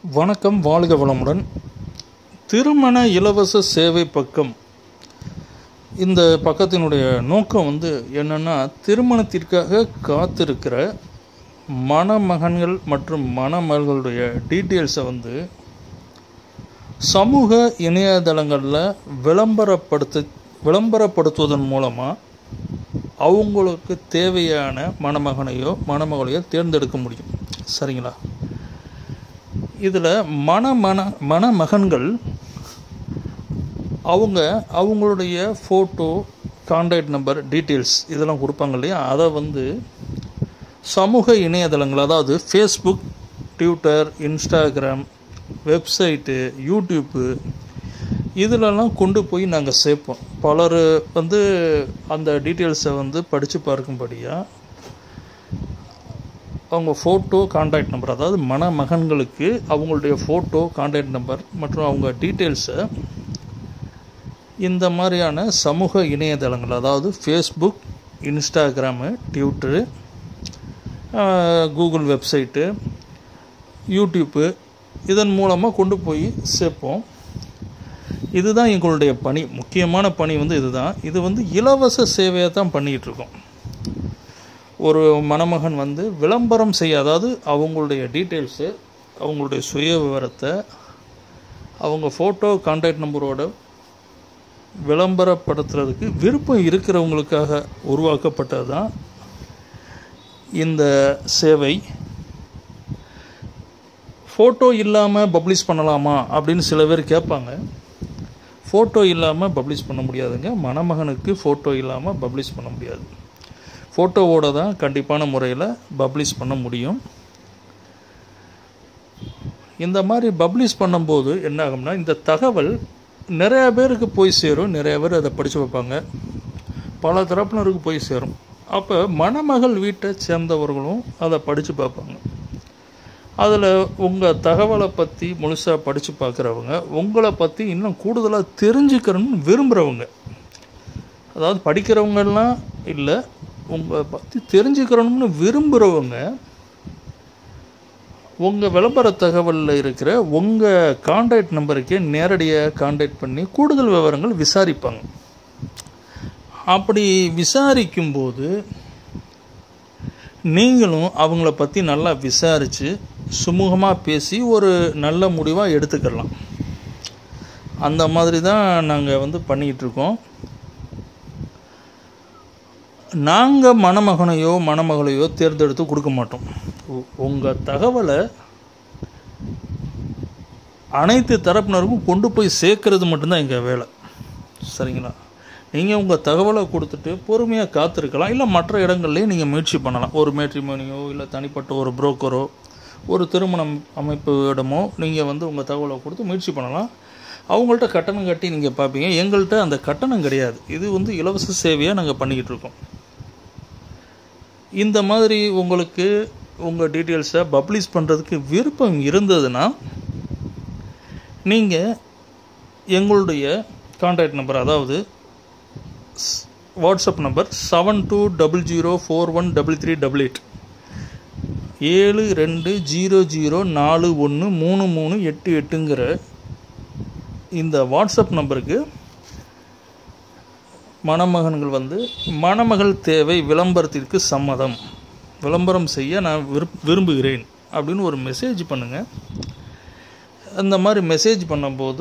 வணக்கம் வாழ்க வளமுடன் திருமண இலவச சேவை பக்கம் இந்த பக்கத்தினுடைய நோக்கம் வந்து என்னென்னா திருமணத்திற்காக காத்திருக்கிற மணமகன்கள் மற்றும் மணமகளுடைய டீட்டெயில்ஸை வந்து சமூக இணையதளங்களில் விளம்பரப்படுத்த விளம்பரப்படுத்துவதன் மூலமாக அவங்களுக்கு தேவையான மணமகனையோ மணமகளையோ தேர்ந்தெடுக்க முடியும் சரிங்களா இதில் மண மண மணமகன்கள் அவங்க அவங்களுடைய ஃபோட்டோ கான்டாக்ட் நம்பர் டீட்டெயில்ஸ் இதெல்லாம் கொடுப்பாங்க இல்லையா அதை வந்து சமூக இணையதளங்கள் அதாவது Facebook Twitter Instagram website YouTube இதிலெல்லாம் கொண்டு போய் நாங்கள் சேர்ப்போம் பலர் வந்து அந்த டீட்டெயில்ஸை வந்து படித்து பார்க்கும்படியாக அவங்க ஃபோட்டோ கான்டாக்ட் நம்பர் அதாவது மணமகன்களுக்கு அவங்களுடைய ஃபோட்டோ கான்டாக்ட் நம்பர் மற்றும் அவங்க டீட்டெயில்ஸை இந்த மாதிரியான சமூக இணையதளங்கள் அதாவது Facebook Instagram Twitter Google website YouTube இதன் மூலமாக கொண்டு போய் சேர்ப்போம் இதுதான் எங்களுடைய பணி முக்கியமான பணி வந்து இதுதான் இது வந்து இலவச சேவையை தான் பண்ணிகிட்ருக்கோம் ஒரு மணமகன் வந்து விளம்பரம் செய்ய அதாவது அவங்களுடைய டீட்டெயில்ஸு அவங்களுடைய சுய விவரத்தை அவங்க ஃபோட்டோ கான்டாக்ட் நம்பரோட விளம்பரப்படுத்துறதுக்கு விருப்பம் இருக்கிறவங்களுக்காக உருவாக்கப்பட்டது தான் இந்த சேவை ஃபோட்டோ இல்லாமல் பப்ளிஷ் பண்ணலாமா அப்படின்னு சில பேர் கேட்பாங்க ஃபோட்டோ இல்லாமல் பப்ளிஷ் பண்ண முடியாதுங்க மணமகனுக்கு ஃபோட்டோ இல்லாமல் பப்ளிஷ் பண்ண முடியாது ஃபோட்டோவோட தான் கண்டிப்பான முறையில் பப்ளிஷ் பண்ண முடியும் இந்த மாதிரி பப்ளிஷ் பண்ணும்போது என்ன ஆகும்னா இந்த தகவல் நிறைய பேருக்கு போய் சேரும் நிறைய பேர் அதை படித்து வைப்பாங்க பல தரப்பினருக்கு போய் சேரும் அப்போ மணமகள் வீட்டை சேர்ந்தவர்களும் அதை படித்து பார்ப்பாங்க அதில் உங்கள் தகவலை பற்றி முழுசாக படித்து பார்க்குறவங்க உங்களை பற்றி இன்னும் கூடுதலாக தெரிஞ்சுக்கணும்னு விரும்புகிறவங்க அதாவது படிக்கிறவங்கெல்லாம் இல்லை உங்களை பற்றி தெரிஞ்சுக்கிறணும்னு விரும்புகிறவங்க உங்கள் விளம்பர தகவலில் இருக்கிற உங்கள் கான்டாக்ட் நம்பருக்கே நேரடியாக கான்டாக்ட் பண்ணி கூடுதல் விவரங்கள் விசாரிப்பாங்க அப்படி விசாரிக்கும்போது நீங்களும் அவங்கள பற்றி நல்லா விசாரித்து சுமூகமாக பேசி ஒரு நல்ல முடிவாக எடுத்துக்கலாம் அந்த மாதிரி தான் நாங்கள் வந்து பண்ணிக்கிட்டு நாங்கள் மணமகனையோ மணமகளையோ தேர்ந்தெடுத்து கொடுக்க மாட்டோம் உங்கள் தகவலை அனைத்து தரப்பினருக்கும் கொண்டு போய் சேர்க்கறது மட்டும்தான் எங்கள் வேலை சரிங்களா நீங்கள் உங்கள் தகவலை கொடுத்துட்டு பொறுமையாக காத்திருக்கலாம் இல்லை மற்ற இடங்கள்லையும் நீங்கள் முயற்சி பண்ணலாம் ஒரு மேட்ரிமோனியோ இல்லை தனிப்பட்ட ஒரு புரோக்கரோ ஒரு திருமணம் அமைப்பு இடமோ நீங்கள் வந்து உங்கள் தகவலை கொடுத்து முயற்சி பண்ணலாம் அவங்கள்ட்ட கட்டணம் கட்டி நீங்கள் பார்ப்பீங்க எங்கள்கிட்ட அந்த கட்டணம் கிடையாது இது வந்து இலவச சேவையாக நாங்கள் பண்ணிக்கிட்டு இருக்கோம் இந்த மாதிரி உங்களுக்கு உங்கள் டீட்டெயில்ஸை பப்ளிஷ் பண்ணுறதுக்கு விருப்பம் இருந்ததுன்னா நீங்கள் எங்களுடைய கான்டாக்ட் நம்பர் அதாவது WhatsApp number seven two double zero four one double three double eight ஏழு ரெண்டு ஜீரோ ஜீரோ நாலு ஒன்று மூணு மூணு எட்டு எட்டுங்கிற இந்த வாட்ஸ்அப் நம்பருக்கு மணமகன்கள் வந்து மணமகள் தேவை விளம்பரத்திற்கு சம்மதம் விளம்பரம் செய்ய நான் விருப் விரும்புகிறேன் அப்படின்னு ஒரு மெசேஜ் பண்ணுங்கள் அந்த மாதிரி மெசேஜ் பண்ணும்போது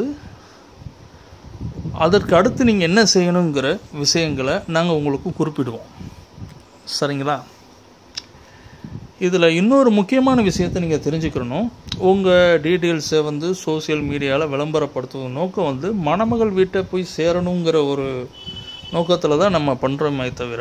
அதற்கு அடுத்து நீங்கள் என்ன செய்யணுங்கிற விஷயங்களை நாங்கள் உங்களுக்கு குறிப்பிடுவோம் சரிங்களா இதில் இன்னொரு முக்கியமான விஷயத்தை நீங்கள் தெரிஞ்சுக்கணும் உங்கள் டீட்டெயில்ஸை வந்து சோசியல் மீடியாவில் விளம்பரப்படுத்துவதன் நோக்கம் வந்து மணமகள் வீட்டை போய் சேரணுங்கிற ஒரு நோக்கத்தில் தான் நம்ம பண்ணுறோமே தவிர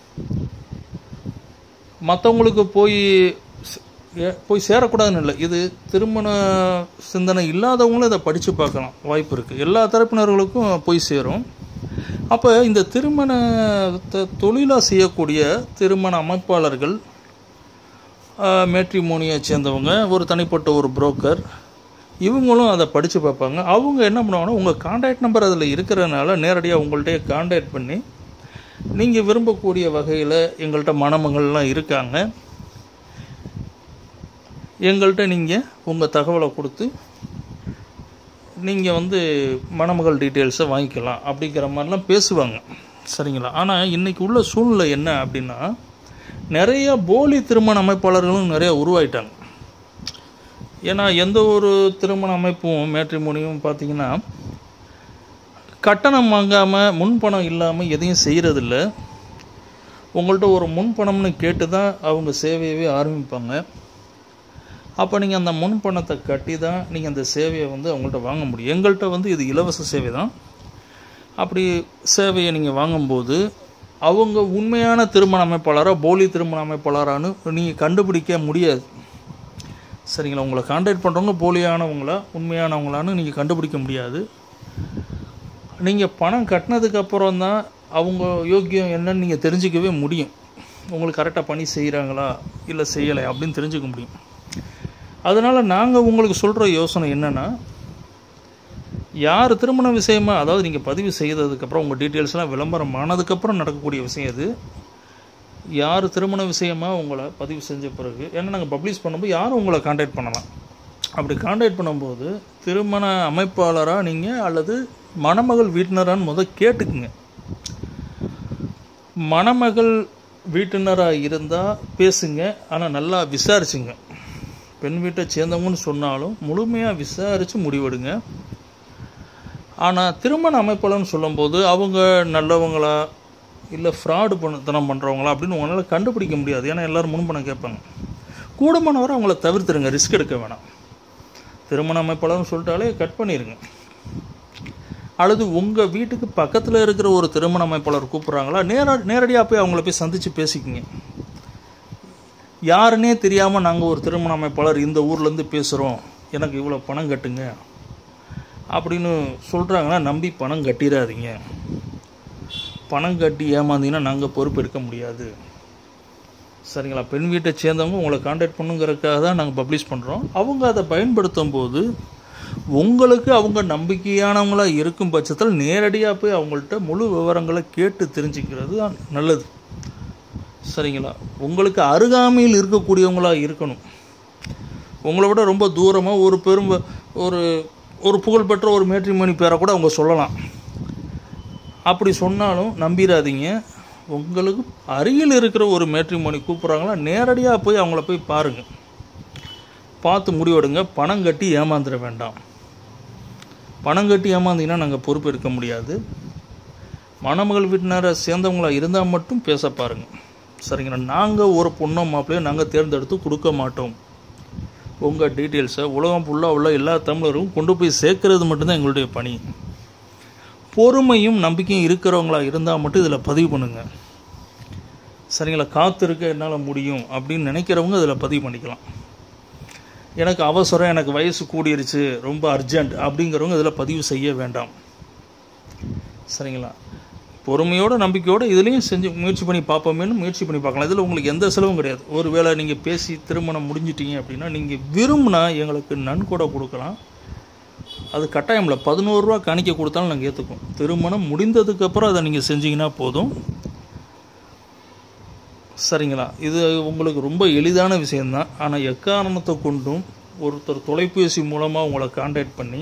மற்றவங்களுக்கு போய் போய் சேரக்கூடாதுன்னு இல்லை இது திருமண சிந்தனை இல்லாதவங்களும் இதை படித்து பார்க்கலாம் வாய்ப்பு இருக்குது எல்லா தரப்பினர்களுக்கும் போய் சேரும் அப்போ இந்த திருமணத்தை தொழிலாக செய்யக்கூடிய திருமண அமைப்பாளர்கள் மேட்ரிமோனியை சேர்ந்தவங்க ஒரு தனிப்பட்ட ஒரு புரோக்கர் இவங்களும் அதை படித்து பார்ப்பாங்க அவங்க என்ன பண்ணுவாங்கன்னா உங்கள் கான்டாக்ட் நம்பர் அதில் இருக்கிறதுனால நேரடியாக உங்கள்கிட்ட கான்டாக்ட் பண்ணி நீங்கள் விரும்பக்கூடிய வகையில் எங்கள்கிட்ட மணமகள்லாம் இருக்காங்க எங்கள்கிட்ட நீங்கள் உங்கள் தகவலை கொடுத்து நீங்கள் வந்து மணமகள் டீட்டெயில்ஸை வாங்கிக்கலாம் அப்படிங்கிற மாதிரிலாம் பேசுவாங்க சரிங்களா ஆனால் இன்றைக்கி உள்ள சூழ்நிலை என்ன அப்படின்னா நிறைய போலி திருமண அமைப்பாளர்களும் நிறைய உருவாயிட்டாங்க ஏன்னா எந்த ஒரு திருமண அமைப்பும் மேட்ரிமோனியும் பார்த்தீங்கன்னா கட்டணம் வாங்காமல் முன்பணம் இல்லாமல் எதையும் செய்கிறதில்ல உங்கள்கிட்ட ஒரு முன்பணம்னு கேட்டு தான் அவங்க சேவையவே ஆரம்பிப்பாங்க அப்போ நீங்கள் அந்த முன்பணத்தை கட்டி தான் நீங்கள் அந்த சேவையை வந்து அவங்கள்ட்ட வாங்க முடியும் எங்கள்கிட்ட வந்து இது இலவச சேவை தான் அப்படி சேவையை நீங்கள் வாங்கும்போது அவங்க உண்மையான திருமண அமைப்பாளரா போலி திருமண அமைப்பாளரான்னு நீங்கள் கண்டுபிடிக்க முடியாது சரிங்களா உங்களை கான்டாக்ட் பண்ணுறவங்க போலியானவங்களா உண்மையானவங்களான்னு நீங்கள் கண்டுபிடிக்க முடியாது நீங்கள் பணம் கட்டினதுக்கு அப்புறம் தான் அவங்க யோக்கியம் என்னன்னு நீங்கள் தெரிஞ்சிக்கவே முடியும் உங்களுக்கு கரெக்டாக பண்ணி செய்கிறாங்களா இல்லை செய்யலை அப்படின்னு தெரிஞ்சுக்க முடியும் அதனால் நாங்கள் உங்களுக்கு சொல்கிற யோசனை என்னென்னா யார் திருமண விஷயமா அதாவது நீங்கள் பதிவு செய்ததுக்கப்புறம் உங்கள் டீட்டெயில்ஸ்லாம் விளம்பரம் ஆனதுக்கப்புறம் நடக்கக்கூடிய விஷயம் இது யார் திருமண விஷயமா உங்களை பதிவு செஞ்ச பிறகு ஏன்னா நாங்கள் பப்ளிஷ் பண்ணும்போது யாரும் உங்களை காண்டாக்ட் பண்ணலாம் அப்படி காண்டாக்ட் பண்ணும்போது திருமண அமைப்பாளராக நீங்கள் அல்லது மணமகள் வீட்டினரான்னு முதல் கேட்டுக்குங்க மணமகள் வீட்டினராக இருந்தால் பேசுங்க ஆனால் நல்லா விசாரிச்சுங்க பெண் வீட்டை சேர்ந்தவங்கன்னு சொன்னாலும் முழுமையாக விசாரித்து முடிவெடுங்க ஆனால் திருமண அமைப்பாளர்னு சொல்லும்போது அவங்க நல்லவங்களா இல்லை ஃப்ராடு பண்ணத்தனம் பண்ணுறவங்களா அப்படின்னு உங்களால் கண்டுபிடிக்க முடியாது ஏன்னா எல்லோரும் முன்பணம் கேட்பாங்க கூடுமானவரை அவங்கள தவிர்த்துருங்க ரிஸ்க் எடுக்க வேணாம் திருமண அமைப்பாளர்னு சொல்லிட்டாலே கட் பண்ணிடுங்க அல்லது உங்கள் வீட்டுக்கு பக்கத்தில் இருக்கிற ஒரு திருமண அமைப்பாளர் கூப்பிட்றாங்களா நேர நேரடியாக போய் அவங்கள போய் சந்தித்து பேசிக்கிங்க யாருன்னே தெரியாமல் நாங்கள் ஒரு திருமண அமைப்பாளர் இந்த ஊர்லேருந்து பேசுகிறோம் எனக்கு இவ்வளோ பணம் கட்டுங்க அப்படின்னு சொல்கிறாங்கன்னா நம்பி பணம் கட்டிடாதீங்க பணம் கட்டி ஏமாந்தீங்கன்னா நாங்கள் பொறுப்பு எடுக்க முடியாது சரிங்களா பெண் வீட்டை சேர்ந்தவங்க உங்களை காண்டாக்ட் பண்ணுங்கிறதுக்காக தான் நாங்கள் பப்ளிஷ் பண்ணுறோம் அவங்க அதை பயன்படுத்தும் போது உங்களுக்கு அவங்க நம்பிக்கையானவங்களாக இருக்கும் பட்சத்தில் நேரடியாக போய் அவங்கள்ட்ட முழு விவரங்களை கேட்டு தெரிஞ்சுக்கிறது தான் நல்லது சரிங்களா உங்களுக்கு அருகாமையில் இருக்கக்கூடியவங்களாக இருக்கணும் உங்களை விட ரொம்ப தூரமாக ஒரு பெரும் ஒரு ஒரு புகழ்பெற்ற ஒரு மேட்ரிமோனி பேரை கூட அவங்க சொல்லலாம் அப்படி சொன்னாலும் நம்பிடாதீங்க உங்களுக்கு அருகில் இருக்கிற ஒரு மேட்ரிமோனி கூப்பிட்றாங்களா நேரடியாக போய் அவங்கள போய் பாருங்கள் பார்த்து முடிவெடுங்க பணம் கட்டி ஏமாந்துட வேண்டாம் பணம் கட்டி ஏமாந்தீங்கன்னா நாங்கள் பொறுப்பு எடுக்க முடியாது மணமகள் வீட்டினரை சேர்ந்தவங்களா இருந்தால் மட்டும் பேச பாருங்கள் சரிங்களா நாங்கள் ஒரு பொண்ணோ மாப்பிள்ளையோ நாங்கள் தேர்ந்தெடுத்து கொடுக்க மாட்டோம் உங்கள் டீட்டெயில்ஸை உலகம் ஃபுல்லாக உள்ள எல்லா தமிழரும் கொண்டு போய் சேர்க்கறது மட்டும்தான் எங்களுடைய பணி பொறுமையும் நம்பிக்கையும் இருக்கிறவங்களா இருந்தால் மட்டும் இதில் பதிவு பண்ணுங்கள் சரிங்களா காத்திருக்க என்னால் முடியும் அப்படின்னு நினைக்கிறவங்க இதில் பதிவு பண்ணிக்கலாம் எனக்கு அவசரம் எனக்கு வயசு கூடிருச்சு ரொம்ப அர்ஜென்ட் அப்படிங்கிறவங்க இதில் பதிவு செய்ய வேண்டாம் சரிங்களா பொறுமையோட நம்பிக்கையோடு இதுலேயும் செஞ்சு முயற்சி பண்ணி பார்ப்போமேனு முயற்சி பண்ணி பார்க்கலாம் இதில் உங்களுக்கு எந்த செலவும் கிடையாது ஒரு வேளை நீங்கள் பேசி திருமணம் முடிஞ்சிட்டீங்க அப்படின்னா நீங்கள் விரும்பினா எங்களுக்கு நன்கொடை கொடுக்கலாம் அது கட்டாயம் இல்லை பதினோரு ரூபா காணிக்க கொடுத்தாலும் நாங்கள் ஏற்றுக்குவோம் திருமணம் முடிந்ததுக்கப்புறம் அதை நீங்கள் செஞ்சீங்கன்னா போதும் சரிங்களா இது உங்களுக்கு ரொம்ப எளிதான விஷயந்தான் ஆனால் எக்காரணத்தை கொண்டும் ஒருத்தர் தொலைபேசி மூலமாக உங்களை காண்டாக்ட் பண்ணி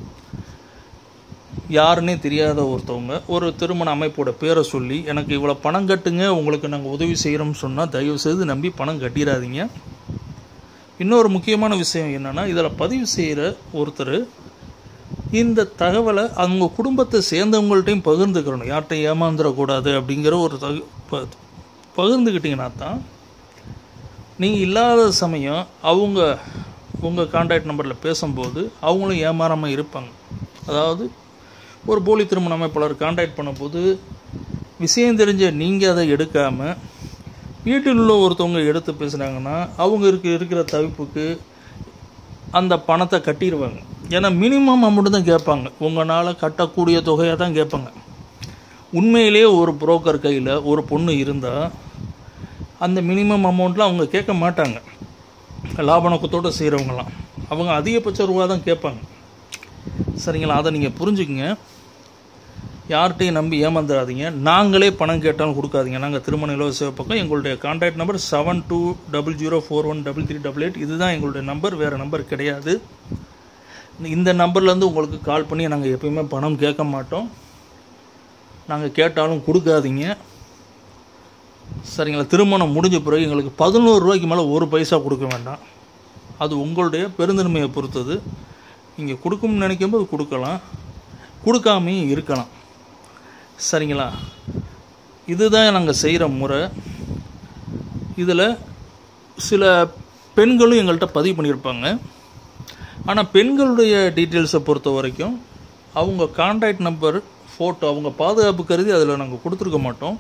யாருன்னே தெரியாத ஒருத்தவங்க ஒரு திருமண அமைப்போட பேரை சொல்லி எனக்கு இவ்வளோ பணம் கட்டுங்க உங்களுக்கு நாங்கள் உதவி செய்கிறோம்னு சொன்னால் தயவு செய்து நம்பி பணம் கட்டிடாதீங்க இன்னொரு முக்கியமான விஷயம் என்னென்னா இதில் பதிவு செய்கிற ஒருத்தர் இந்த தகவலை அவங்க குடும்பத்தை சேர்ந்தவங்கள்ட்டையும் பகிர்ந்துக்கிறணும் யார்கிட்டையும் ஏமாந்துடக்கூடாது அப்படிங்கிற ஒரு தகு ப பகிர்ந்துக்கிட்டிங்கன்னா தான் நீங்கள் இல்லாத சமயம் அவங்க உங்கள் கான்டாக்ட் நம்பரில் பேசும்போது அவங்களும் ஏமாறாமல் இருப்பாங்க அதாவது ஒரு போலி திருமண அமைப்பாளர் கான்டாக்ட் பண்ணும்போது விஷயம் தெரிஞ்ச நீங்கள் அதை எடுக்காமல் வீட்டில் உள்ள ஒருத்தவங்க எடுத்து பேசுனாங்கன்னா அவங்க இருக்க இருக்கிற தவிப்புக்கு அந்த பணத்தை கட்டிடுவாங்க ஏன்னா மினிமம் அமௌண்ட் தான் கேட்பாங்க உங்களால் கட்டக்கூடிய தொகையாக தான் கேட்பாங்க உண்மையிலேயே ஒரு புரோக்கர் கையில் ஒரு பொண்ணு இருந்தால் அந்த மினிமம் அமௌண்ட்டில் அவங்க கேட்க மாட்டாங்க லாப நோக்கத்தோடு செய்கிறவங்களாம் அவங்க அதிகபட்ச ரூபா தான் கேட்பாங்க சரிங்களா அதை நீங்கள் புரிஞ்சுக்கங்க யார்கிட்டையும் நம்பி ஏமாந்துடாதீங்க நாங்களே பணம் கேட்டாலும் கொடுக்காதீங்க நாங்கள் திருமண இலவச பக்கம் எங்களுடைய contact number seven two double zero four one double three double eight இதுதான் எங்களுடைய நம்பர் வேறு நம்பர் கிடையாது இந்த நம்பர்லேருந்து உங்களுக்கு கால் பண்ணி நாங்கள் எப்பயுமே பணம் கேட்க மாட்டோம் நாங்கள் கேட்டாலும் கொடுக்காதீங்க சரிங்களா திருமணம் முடிஞ்ச பிறகு எங்களுக்கு பதினோரு ரூபாய்க்கு மேலே ஒரு பைசா கொடுக்க வேண்டாம் அது உங்களுடைய பெருந்தன்மையை பொறுத்தது நீங்கள் கொடுக்கணும்னு நினைக்கும்போது கொடுக்கலாம் கொடுக்காமையும் இருக்கலாம் சரிங்களா இதுதான் நாங்கள் செய்கிற முறை இதில் சில பெண்களும் எங்கள்கிட்ட பதிவு பண்ணியிருப்பாங்க ஆனால் பெண்களுடைய டீட்டெயில்ஸை பொறுத்த வரைக்கும் அவங்க கான்டாக்ட் நம்பர் ஃபோட்டோ அவங்க பாதுகாப்பு கருதி அதில் நாங்கள் கொடுத்துருக்க மாட்டோம்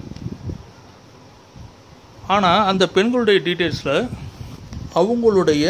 ஆனால் அந்த பெண்களுடைய டீட்டெயில்ஸில் அவங்களுடைய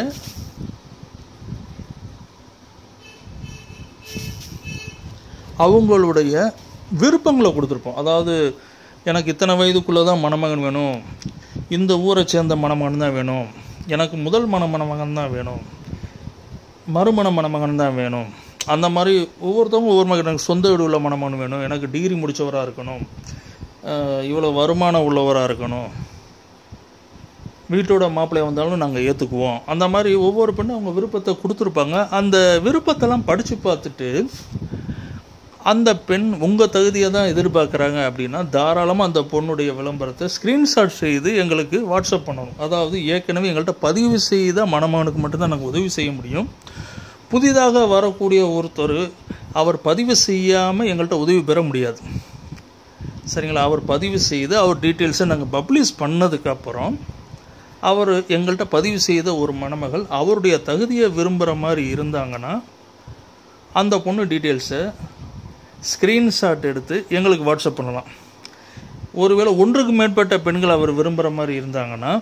அவங்களுடைய விருப்பங்களை கொடுத்துருப்போம் அதாவது எனக்கு இத்தனை வயதுக்குள்ளே தான் மணமகன் வேணும் இந்த ஊரை சேர்ந்த மணமகன் தான் வேணும் எனக்கு முதல் மண மணமகன் தான் வேணும் மறுமண மணமகன் தான் வேணும் அந்த மாதிரி ஒவ்வொருத்தவங்க ஒவ்வொரு மகன் எனக்கு சொந்த வீடு உள்ள மணமகன் வேணும் எனக்கு டிகிரி முடித்தவராக இருக்கணும் அஹ் இவ்வளோ வருமானம் உள்ளவராக இருக்கணும் வீட்டோட மாப்பிள்ளை வந்தாலும் நாங்கள் ஏற்றுக்குவோம் அந்த மாதிரி ஒவ்வொரு பெண்ணும் அவங்க விருப்பத்தை கொடுத்துருப்பாங்க அந்த விருப்பத்தெல்லாம் படித்து பார்த்துட்டு அந்த பெண் உங்கள் தகுதியை தான் எதிர்பார்க்குறாங்க அப்படின்னா தாராளமாக அந்த பொண்ணுடைய விளம்பரத்தை ஸ்க்ரீன்ஷாட் செய்து எங்களுக்கு வாட்ஸ்அப் பண்ணணும் அதாவது ஏற்கனவே எங்கள்கிட்ட பதிவு செய்த மணமகனுக்கு மட்டும்தான் நாங்கள் உதவி செய்ய முடியும் புதிதாக வரக்கூடிய ஒருத்தர் அவர் பதிவு செய்யாமல் எங்கள்கிட்ட உதவி பெற முடியாது சரிங்களா அவர் பதிவு செய்து அவர் டீட்டெயில்ஸை நாங்கள் பப்ளிஷ் பண்ணதுக்கப்புறம் அவர் எங்கள்கிட்ட பதிவு செய்த ஒரு மணமகள் அவருடைய தகுதியை விரும்புகிற மாதிரி இருந்தாங்கன்னா அந்த பொண்ணு டீட்டெயில்ஸை ஸ்க்ரீன்ஷாட் எடுத்து எங்களுக்கு வாட்ஸ்அப் பண்ணலாம் ஒருவேளை ஒன்றுக்கு மேற்பட்ட பெண்கள் அவர் விரும்புகிற மாதிரி இருந்தாங்கன்னா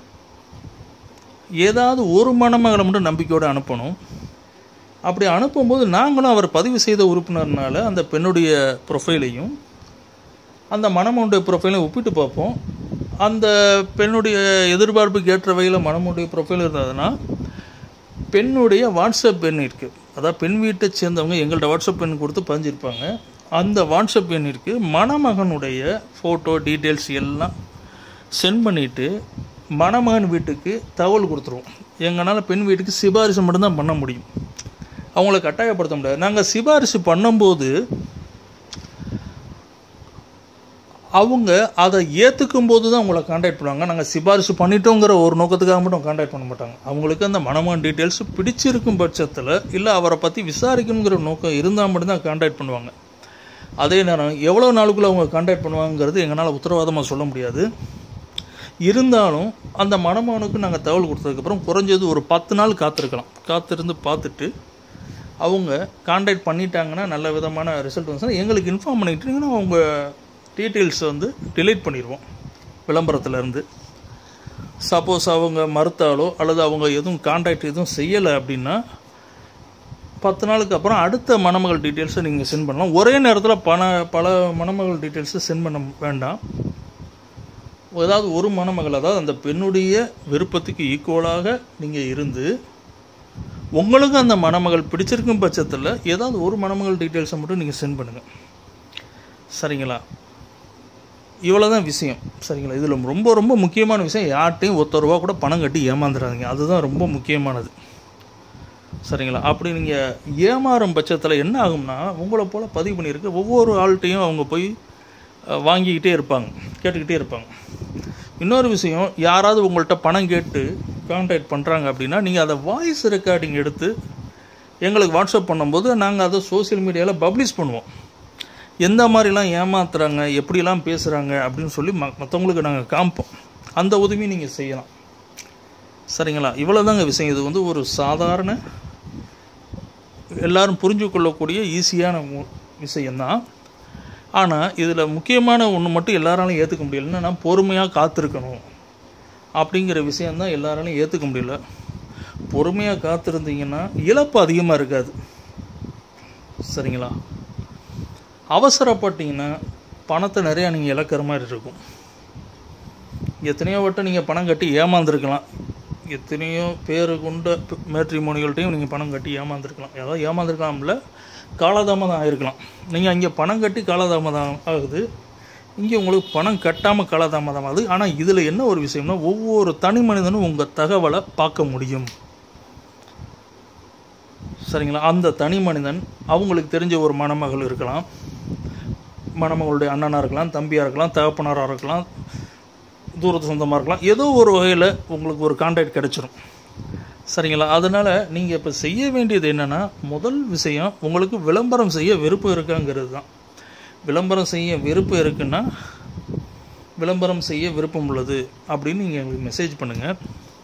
ஏதாவது ஒரு மணமகளை மட்டும் நம்பிக்கையோடு அனுப்பணும் அப்படி அனுப்பும்போது நாங்களும் அவர் பதிவு செய்த உறுப்பினர்னால அந்த பெண்ணுடைய ப்ரொஃபைலையும் அந்த மணமனுடைய ப்ரொஃபைலையும் ஒப்பிட்டு பார்ப்போம் அந்த பெண்ணுடைய எதிர்பார்ப்புக்கு ஏற்ற வகையில் மணமனுடைய ப்ரொஃபைல் இருந்ததுன்னா பெண்ணுடைய வாட்ஸ்அப் எண் இருக்குது அதாவது பெண் வீட்டை சேர்ந்தவங்க எங்கள்கிட்ட வாட்ஸ்அப் எண் கொடுத்து பதிஞ்சிருப்பாங்க அந்த வாட்ஸ்அப் எண்ணிற்கு மணமகனுடைய ஃபோட்டோ டீட்டெயில்ஸ் எல்லாம் சென்ட் பண்ணிவிட்டு மணமகன் வீட்டுக்கு தகவல் கொடுத்துருவோம் எங்களால் பெண் வீட்டுக்கு சிபாரிசு மட்டும்தான் பண்ண முடியும் அவங்கள கட்டாயப்படுத்த முடியாது நாங்கள் சிபாரிசு பண்ணும்போது அவங்க அதை ஏற்றுக்கும் போது தான் உங்களை காண்டாக்ட் பண்ணுவாங்க நாங்கள் சிபாரிசு பண்ணிட்டோங்கிற ஒரு நோக்கத்துக்காக மட்டும் காண்டாக்ட் பண்ண மாட்டாங்க அவங்களுக்கு அந்த மனமான டீட்டெயில்ஸ் பிடிச்சிருக்கும் பட்சத்தில் இல்லை அவரை பற்றி விசாரிக்கணுங்கிற நோக்கம் இருந்தால் மட்டும்தான் காண்டாக்ட் பண்ணுவாங்க அதே நேரம் எவ்வளோ நாளுக்குள்ளே அவங்க காண்டாக்ட் பண்ணுவாங்கிறது எங்களால் உத்தரவாதமாக சொல்ல முடியாது இருந்தாலும் அந்த மணமகனுக்கு நாங்கள் தகவல் கொடுத்ததுக்கப்புறம் குறைஞ்சது ஒரு பத்து நாள் காத்திருக்கலாம் காத்திருந்து பார்த்துட்டு அவங்க காண்டாக்ட் பண்ணிட்டாங்கன்னா நல்ல விதமான ரிசல்ட் வந்துச்சுன்னா எங்களுக்கு இன்ஃபார்ம் பண்ணிக்கிட்டீங்கன்னா அவங்க டீட்டெயில்ஸ் வந்து டிலீட் பண்ணிடுவோம் விளம்பரத்துலேருந்து சப்போஸ் அவங்க மறுத்தாலோ அல்லது அவங்க எதுவும் காண்டாக்ட் எதுவும் செய்யலை அப்படின்னா பத்து நாளுக்கு அப்புறம் அடுத்த மணமகள் டீட்டெயில்ஸை நீங்கள் சென்ட் பண்ணலாம் ஒரே நேரத்தில் பண பல மணமகள் டீட்டெயில்ஸை சென்ட் பண்ண வேண்டாம் ஏதாவது ஒரு மணமகள் அதாவது அந்த பெண்ணுடைய விருப்பத்துக்கு ஈக்குவலாக நீங்கள் இருந்து உங்களுக்கு அந்த மணமகள் பிடிச்சிருக்கும் பட்சத்தில் ஏதாவது ஒரு மணமகள் டீட்டெயில்ஸை மட்டும் நீங்கள் சென்ட் பண்ணுங்கள் சரிங்களா இவ்வளோ தான் விஷயம் சரிங்களா இதில் ரொம்ப ரொம்ப முக்கியமான விஷயம் யார்கிட்டையும் ஒத்த ரூபா கூட பணம் கட்டி ஏமாந்துடாதீங்க அதுதான் ரொம்ப முக்கியமானது சரிங்களா அப்படி நீங்கள் ஏமாறும் பட்சத்தில் என்ன ஆகும்னா உங்களை போல் பதிவு பண்ணியிருக்கு ஒவ்வொரு ஆள்கிட்டையும் அவங்க போய் அஹ், வாங்கிக்கிட்டே இருப்பாங்க கேட்டுக்கிட்டே இருப்பாங்க இன்னொரு விஷயம் யாராவது உங்கள்கிட்ட பணம் கேட்டு கான்டாக்ட் பண்ணுறாங்க அப்படின்னா நீங்கள் அதை வாய்ஸ் ரெக்கார்டிங் எடுத்து எங்களுக்கு வாட்ஸ்அப் பண்ணும்போது நாங்கள் அதை சோஷியல் மீடியாவில் பப்ளிஷ் பண்ணுவோம் எந்த மாதிரிலாம் ஏமாத்துறாங்க எப்படிலாம் பேசுகிறாங்க அப்படின்னு சொல்லி ம மற்றவங்களுக்கு நாங்கள் காமிப்போம் அந்த உதவியும் நீங்கள் செய்யலாம் சரிங்களா இவ்வளோதாங்க விஷயம் இது வந்து ஒரு சாதாரண எல்லாரும் புரிஞ்சு கொள்ளக்கூடிய ஈஸியான மு- விஷயம்தான் ஆனால் இதில் முக்கியமான ஒன்று மட்டும் எல்லாராலையும் ஏற்றுக்க முடியல என்னன்னா பொறுமையாக காத்திருக்கணும் அப்படிங்கிற விஷயந்தான் எல்லாராலையும் ஏற்றுக்க முடியல பொறுமையாக காத்திருந்தீங்கன்னா இழப்பு அதிகமாக இருக்காது சரிங்களா அவசரப்பட்டீங்கன்னா பணத்தை நிறையா நீங்கள் இழக்கிற மாதிரி இருக்கும் எத்தனையோ வட்டம் நீங்கள் பணம் கட்டி ஏமாந்துருக்கலாம் எத்தனையோ பேரு கொண்ட மேட்ரிமோனிகள்ட்டையும் நீங்கள் பணம் கட்டி ஏமாந்துருக்கலாம் ஏதாவது ஏமாந்துருக்கலாம்ல காலதாமதம் ஆகிருக்கலாம் நீங்கள் அங்கே பணம் கட்டி காலதாமதம் ஆகுது இங்கே உங்களுக்கு பணம் கட்டாமல் காலதாமதம் ஆகுது ஆனால் இதில் என்ன ஒரு விஷயம்னா ஒவ்வொரு தனி மனிதனும் உங்கள் தகவலை பார்க்க முடியும் சரிங்களா அந்த தனி மனிதன் அவங்களுக்கு தெரிஞ்ச ஒரு மணமகள் இருக்கலாம் மணமகளுடைய அண்ணனாக இருக்கலாம் தம்பியாக இருக்கலாம் தகப்பனாராக இருக்கலாம் தூரத்து சொந்தமாக இருக்கலாம் ஏதோ ஒரு வகையில் உங்களுக்கு ஒரு கான்டாக்ட் கிடச்சிரும் சரிங்களா அதனால் நீங்கள் இப்போ செய்ய வேண்டியது என்னென்னா முதல் விஷயம் உங்களுக்கு விளம்பரம் செய்ய விருப்பம் இருக்காங்கிறது தான் விளம்பரம் செய்ய விருப்பம் இருக்குன்னா விளம்பரம் செய்ய விருப்பம் உள்ளது அப்படின்னு நீங்கள் எங்களுக்கு மெசேஜ் பண்ணுங்கள்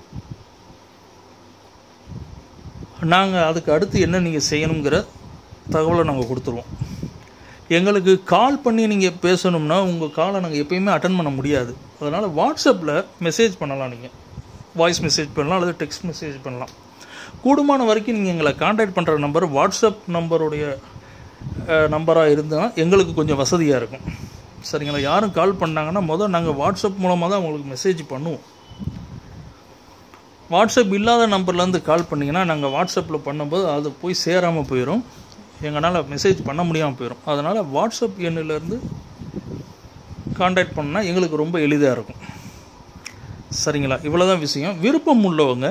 நாங்கள் அதுக்கு அடுத்து என்ன நீங்கள் செய்யணுங்கிற தகவலை நாங்கள் கொடுத்துருவோம் எங்களுக்கு கால் பண்ணி நீங்கள் பேசணும்னா உங்கள் காலை நாங்கள் எப்பயுமே அட்டன் பண்ண முடியாது அதனால் வாட்ஸ்அப்பில் மெசேஜ் பண்ணலாம் நீங்கள் வாய்ஸ் மெசேஜ் பண்ணலாம் அல்லது டெக்ஸ்ட் மெசேஜ் பண்ணலாம் கூடுமான வரைக்கும் நீங்கள் எங்களை காண்டாக்ட் பண்ணுற நம்பர் வாட்ஸ்அப் நம்பருடைய நம்பராக இருந்தால் எங்களுக்கு கொஞ்சம் வசதியாக இருக்கும் சரிங்களா யாரும் கால் பண்ணாங்கன்னா முதல் நாங்கள் வாட்ஸ்அப் மூலமாக தான் உங்களுக்கு மெசேஜ் பண்ணுவோம் வாட்ஸ்அப் இல்லாத நம்பர்லேருந்து கால் பண்ணிங்கன்னா நாங்கள் வாட்ஸ்அப்பில் பண்ணும்போது அது போய் சேராமல் போயிடும் எங்களால் மெசேஜ் பண்ண முடியாமல் போயிடும் அதனால் வாட்ஸ்அப் எண்ணிலேருந்து காண்டாக்ட் பண்ணால் எங்களுக்கு ரொம்ப எளிதாக இருக்கும் சரிங்களா இவ்வளோதான் விஷயம் விருப்பம் உள்ளவங்க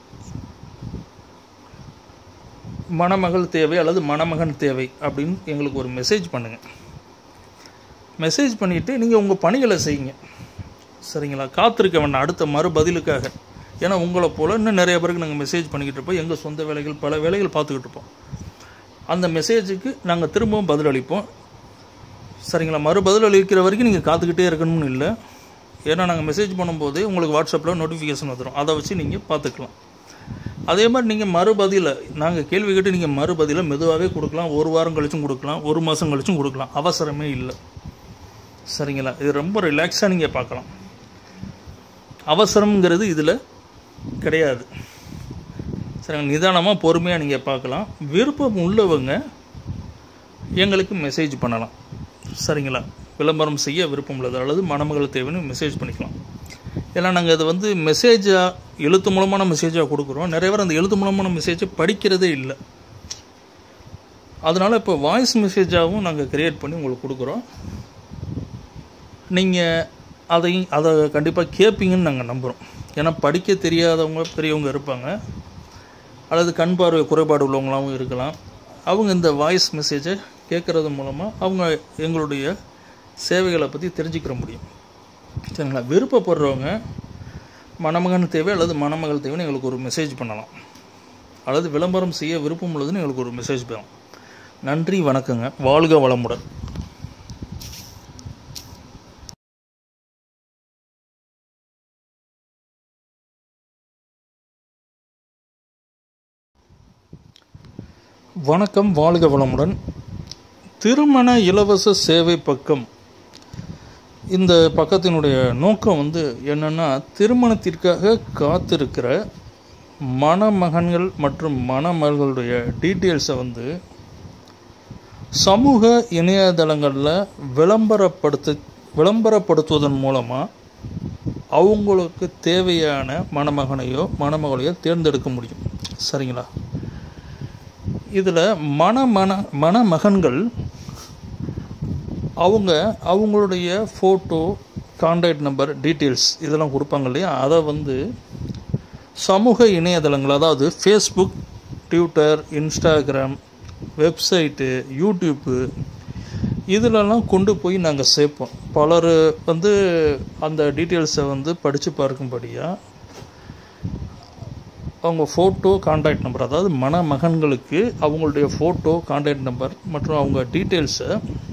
மணமகள் தேவை அல்லது மணமகன் தேவை அப்படின்னு எங்களுக்கு ஒரு மெசேஜ் பண்ணுங்கள் மெசேஜ் பண்ணிவிட்டு நீங்கள் உங்கள் பணிகளை செய்யுங்க சரிங்களா காத்திருக்க வேண்டாம் அடுத்த மறு பதிலுக்காக ஏன்னா உங்களை போல் இன்னும் நிறைய பேருக்கு நாங்கள் மெசேஜ் பண்ணிக்கிட்டு இருப்போம் எங்கள் சொந்த வேலைகள் பல வேலைகள் பார்த்துக்கிட்டு இருப்போம் அந்த மெசேஜுக்கு நாங்கள் திரும்பவும் பதில் அளிப்போம் சரிங்களா மறு பதில் அளிக்கிற வரைக்கும் நீங்கள் காத்துக்கிட்டே இருக்கணும்னு இல்லை ஏன்னா நாங்கள் மெசேஜ் பண்ணும்போது உங்களுக்கு வாட்ஸ்அப்பில் நோட்டிஃபிகேஷன் வந்துடும் அதை வச்சு நீங்கள் பார்த்துக்கலாம் அதே மாதிரி நீங்கள் மறுபதியில் நாங்கள் கேள்வி கேட்டு நீங்கள் மறுபதியில் மெதுவாகவே கொடுக்கலாம் ஒரு வாரம் கழிச்சும் கொடுக்கலாம் ஒரு மாதம் கழிச்சும் கொடுக்கலாம் அவசரமே இல்லை சரிங்களா இது ரொம்ப ரிலாக்ஸாக நீங்கள் பார்க்கலாம் அவசரம்ங்கிறது இதில் கிடையாது சரிங்க நிதானமாக பொறுமையாக நீங்கள் பார்க்கலாம் விருப்பம் உள்ளவங்க எங்களுக்கு மெசேஜ் பண்ணலாம் சரிங்களா விளம்பரம் செய்ய விருப்பம் உள்ளது அல்லது மணமகள் தேவைன்னு மெசேஜ் பண்ணிக்கலாம் ஏன்னா நாங்கள் அதை வந்து மெசேஜாக எழுத்து மூலமான மெசேஜாக கொடுக்குறோம் நிறைய பேர் அந்த எழுத்து மூலமான மெசேஜை படிக்கிறதே இல்லை அதனால் இப்போ வாய்ஸ் மெசேஜாகவும் நாங்கள் க்ரியேட் பண்ணி உங்களுக்கு கொடுக்குறோம் நீங்கள் அதையும் அதை கண்டிப்பாக கேட்பீங்கன்னு நாங்கள் நம்புகிறோம் ஏன்னா படிக்க தெரியாதவங்க பெரியவங்க இருப்பாங்க அல்லது கண் பார்வை குறைபாடு உள்ளவங்களாகவும் இருக்கலாம் அவங்க இந்த வாய்ஸ் மெசேஜை கேட்குறது மூலமாக அவங்க எங்களுடைய சேவைகளை பற்றி தெரிஞ்சுக்கிற முடியும் சரிங்களா விருப்பப்படுறவங்க மணமகன் தேவை அல்லது மணமகள் தேவைன்னு எங்களுக்கு ஒரு மெசேஜ் பண்ணலாம் அல்லது விளம்பரம் செய்ய விருப்பம் உள்ளதுன்னு எங்களுக்கு ஒரு மெசேஜ் பண்ணலாம் நன்றி வணக்கங்க வாழ்க வளமுடன் வணக்கம் வாழ்க வளமுடன் திருமண இலவச சேவை பக்கம் இந்த பக்கத்தினுடைய நோக்கம் வந்து என்னென்னா திருமணத்திற்காக காத்திருக்கிற மணமகன்கள் மற்றும் மணமகளுடைய டீட்டெயில்ஸை வந்து சமூக இணையதளங்களில் விளம்பரப்படுத்த விளம்பரப்படுத்துவதன் மூலமாக அவங்களுக்கு தேவையான மணமகனையோ மணமகளையோ தேர்ந்தெடுக்க முடியும் சரிங்களா இதில் மணமன மணமகன்கள் அவங்க அவங்களுடைய ஃபோட்டோ கான்டாக்ட் நம்பர் டீட்டெயில்ஸ் இதெல்லாம் கொடுப்பாங்க இல்லையா அதை வந்து சமூக இணையதளங்கள் அதாவது Facebook Twitter Instagram website YouTube இதிலெல்லாம் கொண்டு போய் நாங்கள் சேர்ப்போம் பலர் வந்து அந்த டீட்டெயில்ஸை வந்து படித்து பார்க்கும்படியாக அவங்க ஃபோட்டோ கான்டாக்ட் நம்பர் அதாவது மணமகன்களுக்கு அவங்களுடைய ஃபோட்டோ கான்டாக்ட் நம்பர் மற்றும் அவங்க டீட்டெயில்ஸை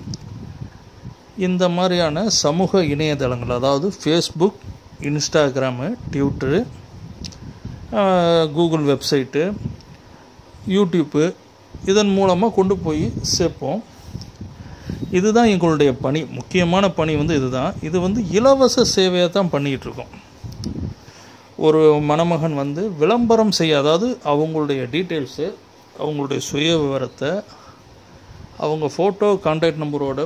இந்த மாதிரியான சமூக இணையதளங்கள் அதாவது Facebook Instagram Twitter Google website YouTube இதன் மூலமாக கொண்டு போய் சேர்ப்போம் இதுதான் எங்களுடைய பணி முக்கியமான பணி வந்து இதுதான் இது வந்து இலவச சேவையை தான் பண்ணிகிட்டு இருக்கோம் ஒரு மணமகன் வந்து விளம்பரம் செய்ய அதாவது அவங்களுடைய டீட்டெயில்ஸு அவங்களுடைய சுய விவரத்தை அவங்க ஃபோட்டோ கான்டாக்ட் நம்பரோட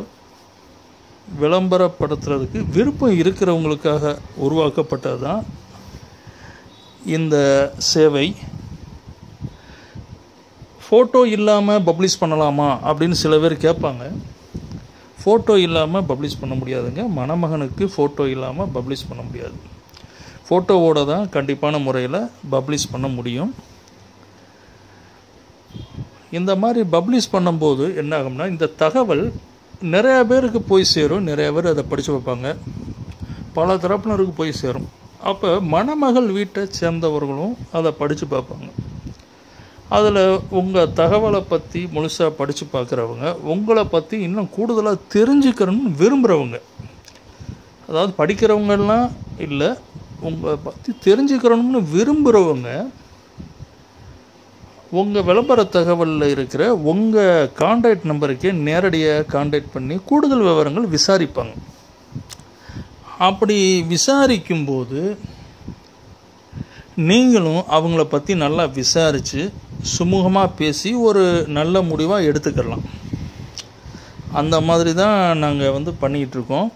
விளம்பரப்படுத்துறதுக்கு விருப்பம் இருக்கிறவங்களுக்காக உருவாக்கப்பட்டது தான் இந்த சேவை ஃபோட்டோ இல்லாமல் பப்ளிஷ் பண்ணலாமா அப்படின்னு சில பேர் கேட்பாங்க ஃபோட்டோ இல்லாமல் பப்ளிஷ் பண்ண முடியாதுங்க மணமகனுக்கு ஃபோட்டோ இல்லாமல் பப்ளிஷ் பண்ண முடியாது ஃபோட்டோவோட தான் கண்டிப்பான முறையில் பப்ளிஷ் பண்ண முடியும் இந்த மாதிரி பப்ளிஷ் பண்ணும்போது என்ன ஆகும்னா இந்த தகவல் நிறைய பேருக்கு போய் சேரும் நிறைய பேர் அதை படித்து வைப்பாங்க பல தரப்பினருக்கு போய் சேரும் அப்போ மணமகள் வீட்டை சேர்ந்தவர்களும் அதை படித்து பார்ப்பாங்க அதில் உங்கள் தகவலை பற்றி முழுசாக படித்து பார்க்குறவங்க உங்களை பற்றி இன்னும் கூடுதலாக தெரிஞ்சுக்கணும்னு விரும்புகிறவங்க அதாவது படிக்கிறவங்கெல்லாம் இல்லை உங்களை பற்றி தெரிஞ்சுக்கிறணும்னு விரும்புகிறவங்க உங்கள் விளம்பர தகவலில் இருக்கிற உங்கள் காண்டாக்ட் நம்பருக்கே நேரடியாக காண்டாக்ட் பண்ணி கூடுதல் விவரங்கள் விசாரிப்பாங்க அப்படி விசாரிக்கும்போது நீங்களும் அவங்கள பற்றி நல்லா விசாரித்து சுமூகமாக பேசி ஒரு நல்ல முடிவாக எடுத்துக்கலாம் அந்த மாதிரி தான் நாங்கள் வந்து பண்ணிக்கிட்டு இருக்கோம்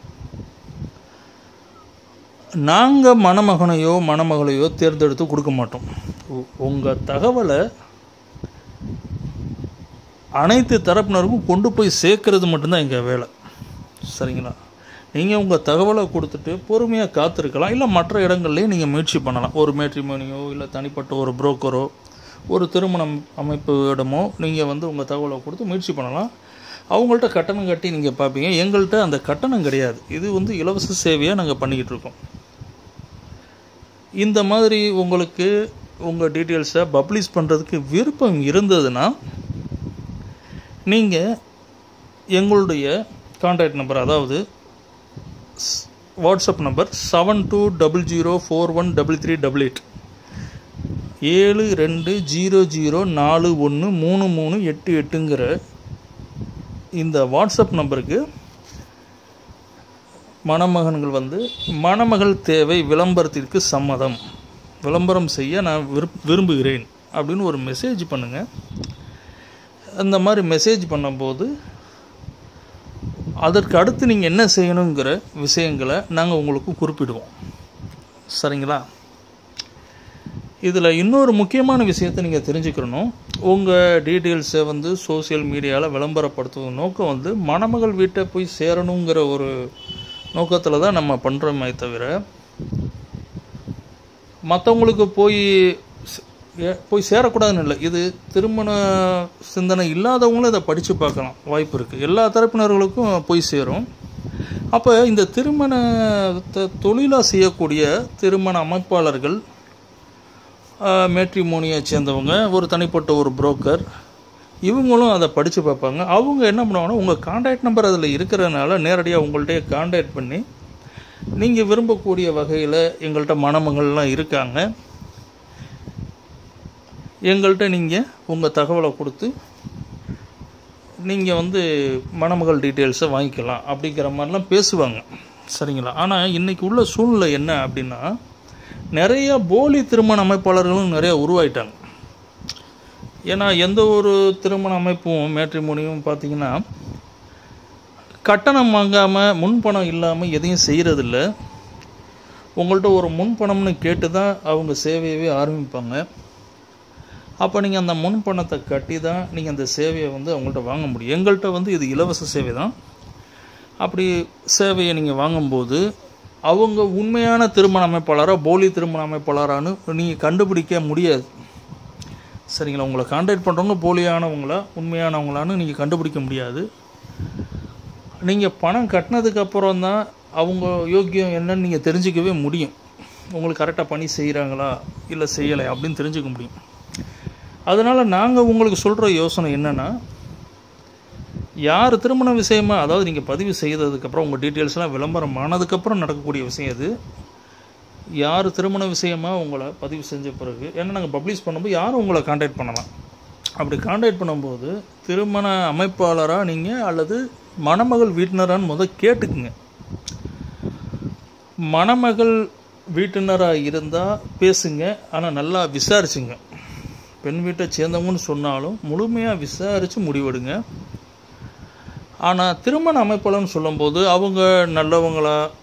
நாங்கள் மணமகனையோ மணமகளையோ தேர்ந்தெடுத்து கொடுக்க மாட்டோம் உங்கள் தகவலை அனைத்து தரப்பினருக்கும் கொண்டு போய் சேர்க்கறது மட்டும்தான் எங்கள் வேலை சரிங்களா நீங்கள் உங்கள் தகவலை கொடுத்துட்டு பொறுமையாக காத்திருக்கலாம் இல்லை மற்ற இடங்கள்லையும் நீங்கள் முயற்சி பண்ணலாம் ஒரு மேட்ரிமோனியோ இல்லை தனிப்பட்ட ஒரு புரோக்கரோ ஒரு திருமணம் அமைப்பிடமோ நீங்கள் வந்து உங்கள் தகவலை கொடுத்து முயற்சி பண்ணலாம் அவங்கள்ட்ட கட்டணம் கட்டி நீங்கள் பார்ப்பீங்க எங்கள்கிட்ட அந்த கட்டணம் கிடையாது இது வந்து இலவச சேவையாக நாங்கள் பண்ணிக்கிட்டு இருக்கோம் இந்த மாதிரி உங்களுக்கு உங்கள் டீட்டெயில்ஸை பப்ளிஷ் பண்ணுறதுக்கு விருப்பம் இருந்ததுன்னா நீங்கள் எங்களுடைய கான்டாக்ட் நம்பர் அதாவது WhatsApp number seven two double zero four one double three double eight ஏழு ரெண்டு ஜீரோ ஜீரோ நாலு ஒன்று மூணு மூணு எட்டு எட்டுங்கிற இந்த வாட்ஸ்அப் நம்பருக்கு மணமகன்கள் வந்து மணமகள் தேவை விளம்பரத்திற்கு சம்மதம் விளம்பரம் செய்ய நான் விருப் விரும்புகிறேன் அப்படின்னு ஒரு மெசேஜ் பண்ணுங்கள் அந்த மாதிரி மெசேஜ் பண்ணும்போது அதற்கு அடுத்து நீங்கள் என்ன செய்யணுங்கிற விஷயங்களை நாங்கள் உங்களுக்கு குறிப்பிடுவோம் சரிங்களா இதில் இன்னொரு முக்கியமான விஷயத்தை நீங்கள் தெரிஞ்சுக்கணும் உங்கள் டீட்டெயில்ஸை வந்து சோசியல் மீடியாவில் விளம்பரப்படுத்துவது நோக்கம் வந்து மணமகள் வீட்டை போய் சேரணுங்கிற ஒரு நோக்கத்தில் தான் நம்ம பண்ணுறோமே தவிர மற்றவங்களுக்கு போய் போய் சேரக்கூடாதுன்னு இல்லை இது திருமண சிந்தனை இல்லாதவங்களும் இதை படித்து பார்க்கலாம் வாய்ப்பு இருக்குது எல்லா தரப்பினர்களுக்கும் போய் சேரும் அப்போ இந்த திருமண தொழிலாக செய்யக்கூடிய திருமண அமைப்பாளர்கள் மேட்ரிமோனியை சேர்ந்தவங்க ஒரு தனிப்பட்ட ஒரு புரோக்கர் இவங்களும் அதை படித்து பார்ப்பாங்க அவங்க என்ன பண்ணுவாங்கன்னா உங்கள் காண்டாக்ட் நம்பர் அதில் இருக்கிறதுனால நேரடியாக உங்கள்கிட்ட காண்டாக்ட் பண்ணி நீங்கள் விரும்பக்கூடிய வகையில் எங்கள்கிட்ட மணமகள்லாம் இருக்காங்க எங்கள்கிட்ட நீங்கள் உங்கள் தகவலை கொடுத்து நீங்கள் வந்து மணமகள் டீட்டெயில்ஸை வாங்கிக்கலாம் அப்படிங்கிற மாதிரிலாம் பேசுவாங்க சரிங்களா ஆனால் இன்றைக்கி உள்ள சூழ்நிலை என்ன அப்படின்னா நிறைய போலி திருமண அமைப்பாளர்களும் நிறைய உருவாயிட்டாங்க ஏன்னா எந்த ஒரு திருமண அமைப்பும் மேட்ரிமோனியும் பார்த்தீங்கன்னா கட்டணம் வாங்காமல் முன்பணம் இல்லாமல் எதையும் செய்கிறதில்ல உங்கள்கிட்ட ஒரு முன்பணம்னு கேட்டு தான் அவங்க சேவையவே ஆரம்பிப்பாங்க அப்போ நீங்கள் அந்த முன்பணத்தை கட்டி தான் நீங்கள் அந்த சேவையை வந்து அவங்கள்ட்ட வாங்க முடியும் எங்கள்கிட்ட வந்து இது இலவச சேவை தான் அப்படி சேவையை நீங்கள் வாங்கும்போது அவங்க உண்மையான திருமண அமைப்பாளரா போலி திருமண அமைப்பாளரான்னு நீங்கள் கண்டுபிடிக்க முடியாது சரிங்களா உங்களை கான்டாக்ட் பண்ணுறவங்க போலியானவங்களா உண்மையானவங்களான்னு நீங்கள் கண்டுபிடிக்க முடியாது நீங்கள் பணம் கட்டினதுக்கப்புறம் தான் அவங்க யோக்கியம் என்னன்னு நீங்கள் தெரிஞ்சிக்கவே முடியும் உங்களுக்கு கரெக்டாக பணி செய்கிறாங்களா இல்லை செய்யலை அப்படின்னு தெரிஞ்சுக்க முடியும் அதனால் நாங்கள் உங்களுக்கு சொல்கிற யோசனை என்னென்னா யார் திருமண விஷயமா அதாவது நீங்கள் பதிவு செய்ததுக்கப்புறம் உங்கள் டீட்டெயில்ஸ்லாம் விளம்பரம் ஆனதுக்கப்புறம் நடக்கக்கூடிய விஷயம் இது யார் திருமண விஷயமா உங்களை பதிவு செஞ்ச பிறகு ஏன்னா நாங்கள் பப்ளிஷ் பண்ணும்போது யாரும் உங்களை காண்டாக்ட் பண்ணலாம் அப்படி காண்டாக்ட் பண்ணும்போது திருமண அமைப்பாளராக நீங்கள் அல்லது மணமகள் வீட்டினரான்னு முதல் கேட்டுக்குங்க மணமகள் வீட்டினராக இருந்தால் பேசுங்க ஆனால் நல்லா விசாரிச்சுங்க பெண் வீட்டை சேர்ந்தவங்கன்னு சொன்னாலும் முழுமையாக விசாரித்து முடிவெடுங்க ஆனால் திருமண அமைப்பாளர்னு சொல்லும்போது அவங்க நல்லவங்களா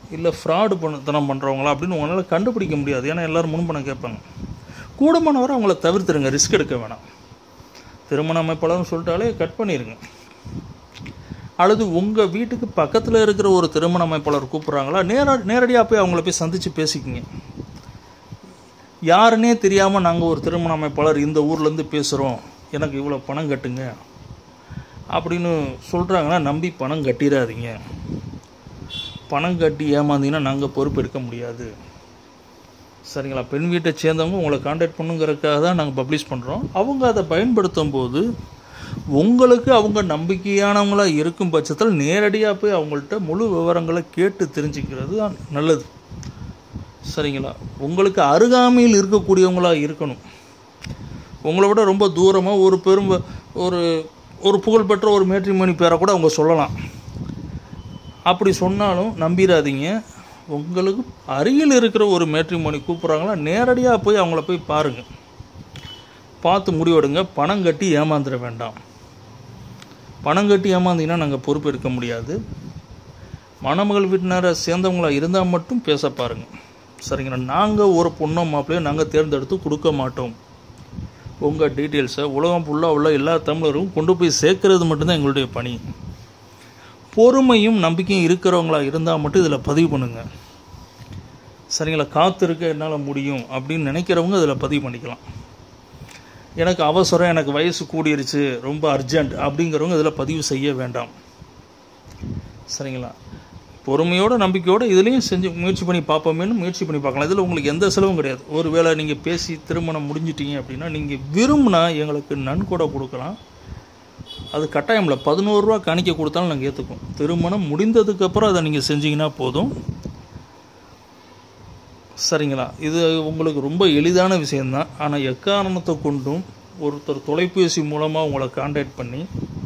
இல்லை ஃப்ராடு பண்ணத்தனம் பண்ணுறவங்களா அப்படின்னு உங்களால் கண்டுபிடிக்க முடியாது ஏன்னா எல்லோரும் முன்பணம் கேட்பாங்க கூடுமானவரை அவங்கள தவிர்த்துருங்க ரிஸ்க் எடுக்க வேணாம் திருமண அமைப்பாளர்னு சொல்லிட்டாலே கட் பண்ணிடுங்க அல்லது உங்கள் வீட்டுக்கு பக்கத்தில் இருக்கிற ஒரு திருமண அமைப்பாளர் கூப்பிட்றாங்களா நேரா நேரடியாக போய் அவங்கள போய் சந்தித்து பேசிக்கிங்க யாருன்னே தெரியாமல் நாங்கள் ஒரு திருமண அமைப்பாளர் இந்த ஊர்லேருந்து பேசுகிறோம் எனக்கு இவ்வளோ பணம் கட்டுங்க அப்படின்னு சொல்கிறாங்கன்னா நம்பி பணம் கட்டிடாதீங்க பணம் கட்டி ஏமாந்தீங்கன்னா நாங்கள் பொறுப்பு எடுக்க முடியாது சரிங்களா பெண் வீட்டை சேர்ந்தவங்க உங்களை காண்டாக்ட் பண்ணுங்கிறதுக்காக தான் நாங்கள் பப்ளிஷ் பண்ணுறோம் அவங்க அதை பயன்படுத்தும் போது உங்களுக்கு அவங்க நம்பிக்கையானவங்களா இருக்கும் பட்சத்தில் நேரடியாக போய் அவங்கள்ட்ட முழு விவரங்களை கேட்டு தெரிஞ்சுக்கிறது தான் நல்லது சரிங்களா உங்களுக்கு அருகாமையில் இருக்கக்கூடியவங்களா இருக்கணும் உங்களை விட ரொம்ப தூரமாக ஒரு பெரும் ஒரு ஒரு புகழ்பெற்ற ஒரு மேட்ரிமோனி பேரை கூட அவங்க சொல்லலாம் அப்படி சொன்னாலும் நம்பிடாதீங்க உங்களுக்கு அருகில் இருக்கிற ஒரு மேட்ரிமோனி கூப்பிட்றாங்களா நேரடியாக போய் அவங்கள போய் பாருங்கள் பார்த்து முடிவெடுங்க பணம் கட்டி ஏமாந்துட வேண்டாம் பணம் கட்டி ஏமாந்தீங்கன்னா நாங்கள் பொறுப்பு எடுக்க முடியாது மணமகள் வீட்டினரை சேர்ந்தவங்களா இருந்தால் மட்டும் பேச பாருங்கள் சரிங்களா நாங்கள் ஒரு பொண்ணோ மாப்பிள்ளையோ நாங்கள் தேர்ந்தெடுத்து கொடுக்க மாட்டோம் உங்கள் டீட்டெயில்ஸை உலகம் ஃபுல்லாக உள்ள எல்லா தமிழரும் கொண்டு போய் சேர்க்கறது மட்டும்தான் எங்களுடைய பணி பொறுமையும் நம்பிக்கையும் இருக்கிறவங்களா இருந்தால் மட்டும் இதில் பதிவு பண்ணுங்கள் சரிங்களா காத்திருக்க என்னால் முடியும் அப்படின்னு நினைக்கிறவங்க இதில் பதிவு பண்ணிக்கலாம் எனக்கு அவசரம் எனக்கு வயசு கூடிருச்சு ரொம்ப அர்ஜென்ட் அப்படிங்கிறவங்க இதில் பதிவு செய்ய வேண்டாம் சரிங்களா பொறுமையோட நம்பிக்கையோட இதுலேயும் செஞ்சு முயற்சி பண்ணி பார்ப்போமேனு முயற்சி பண்ணி பார்க்கலாம் இதில் உங்களுக்கு எந்த செலவும் கிடையாது ஒருவேளை நீங்கள் பேசி திருமணம் முடிஞ்சிட்டீங்க அப்படின்னா நீங்கள் விரும்பினா எங்களுக்கு நன்கொடை கொடுக்கலாம் அது கட்டாயம் இல்லை பதினோரு ரூபா காணிக்க கொடுத்தாலும் நாங்கள் ஏற்றுக்குவோம் திருமணம் முடிந்ததுக்கப்புறம் அதை நீங்கள் செஞ்சீங்கன்னா போதும் சரிங்களா இது உங்களுக்கு ரொம்ப எளிதான விஷயந்தான் ஆனால் எக்காரணத்தை கொண்டும் ஒருத்தர் தொலைபேசி மூலமாக உங்களை காண்டாக்ட் பண்ணி